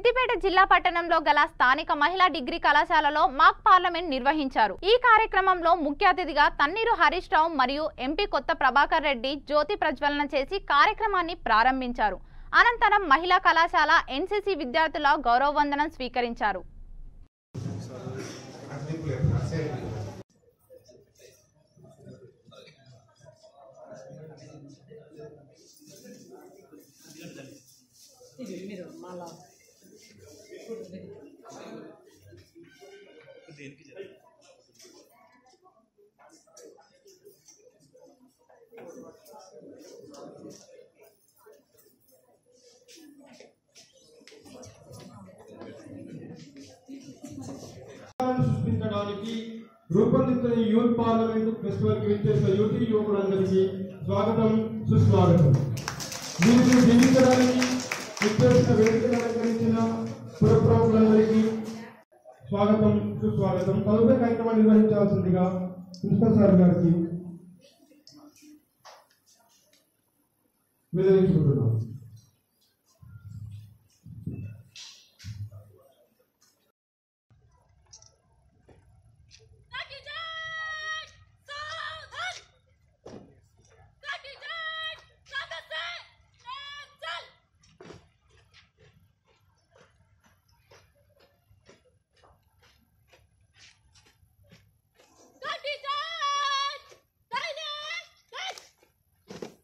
సిద్దిపేట జిల్లా పట్టణంలో గల స్థానిక మహిళా డిగ్రీ కళాశాలలో మాక్ పార్లమెంట్ నిర్వహించారు ఈ కార్యక్రమంలో ముఖ్య అతిథిగా తన్నీరు హరీష్ రావు మరియు ఎంపీ కొత్త ప్రభాకర్ రెడ్డి జ్యోతి ప్రజ్వలన చేసి కార్యక్రమాన్ని ప్రారంభించారు అనంతరం మహిళా కళాశాల ఎన్సీసీ విద్యార్థుల గౌరవ వందనం స్వీకరించారు విధానాలను సృష్టించడానికి రూపొందించిన ఈ యూత్ పార్లమెంట్ ఫెస్టివల్ కి విచ్చేసిన యువతి యువకులందరికీ స్వాగతం సుస్వాగతం దీనిని జీవించడానికి విచ్చేసిన వేదికను అలంకరించిన పురప్రముఖులందరికీ స్వాగతం సుస్వాగతం తదుపరి కార్యక్రమాన్ని నిర్వహించాల్సిందిగా ప్రిన్సిపల్ సార్ గారికి వివరించుకుంటున్నాం Lucky Jack! Southern! Lucky Jack! Somerset! Nathan! Lucky Jack! Silence! Yes!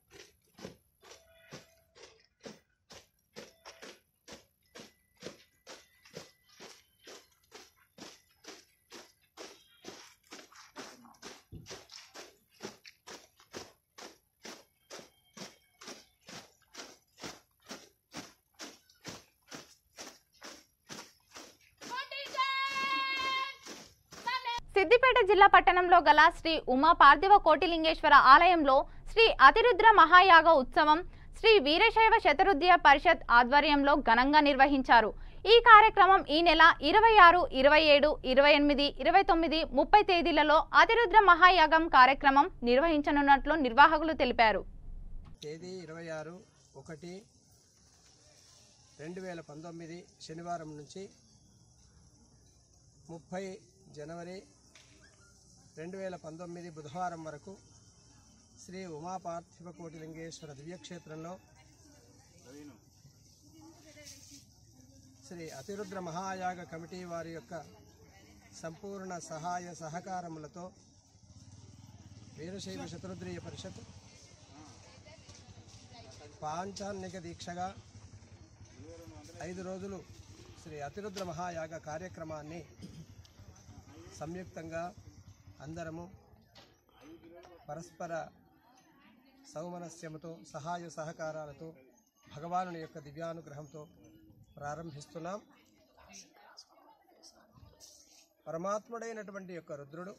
Lucky Jack! Siddipet జిల్లా పట్టణంలో గల శ్రీ ఉమా పార్థివ కోటిలింగేశ్వర ఆలయంలో శ్రీ అతిరుద్ర మహాయాగ ఉత్సవం శ్రీ వీరశైవ శతరుద్య పరిషత్ ఆధ్వర్యంలో ఘనంగా నిర్వహించారు ఈ కార్యక్రమం ఈ నెల ఇరవై ఆరు ఇరవై ఏడు ఇరవై ఎనిమిది ఇరవై తొమ్మిది ముప్పై తేదీలలో అతిరుద్ర మహాయాగం కార్యక్రమం నిర్వహించనున్నట్లు నిర్వాహకులు తెలిపారు తేదీ ఇరవై ఆరు ఒకటి రెండు వేల పంతొమ్మిది శనివారం నుంచి ముప్పై జనవరి రెండు వేల పంతొమ్మిది బుధవారం వరకు శ్రీ ఉమాపార్థివ కోటిలింగేశ్వర దివ్యక్షేత్రంలో శ్రీ అతిరుద్ర మహాయాగ కమిటీ వారి యొక్క సంపూర్ణ సహాయ సహకారములతో వీరశైవ శతరుద్రీయ పరిషత్ పాంచాన్నిక దీక్షగా ఐదు రోజులు శ్రీ అతిరుద్ర మహాయాగ కార్యక్రమాన్ని సంయుక్తంగా అందరము పరస్పర సౌమనస్యముతో సహాయ సహకారాలతో భగవానుని యొక్క దివ్యానుగ్రహంతో ప్రారంభిస్తున్నాం పరమాత్ముడైనటువంటి యొక్క రుద్రుడు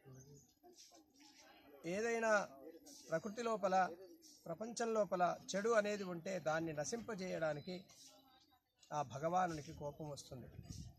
ఏదైనా ప్రకృతి లోపల ప్రపంచం లోపల చెడు అనేది ఉంటే దాన్ని నశింపజేయడానికి ఆ భగవానునికి కోపం వస్తుంది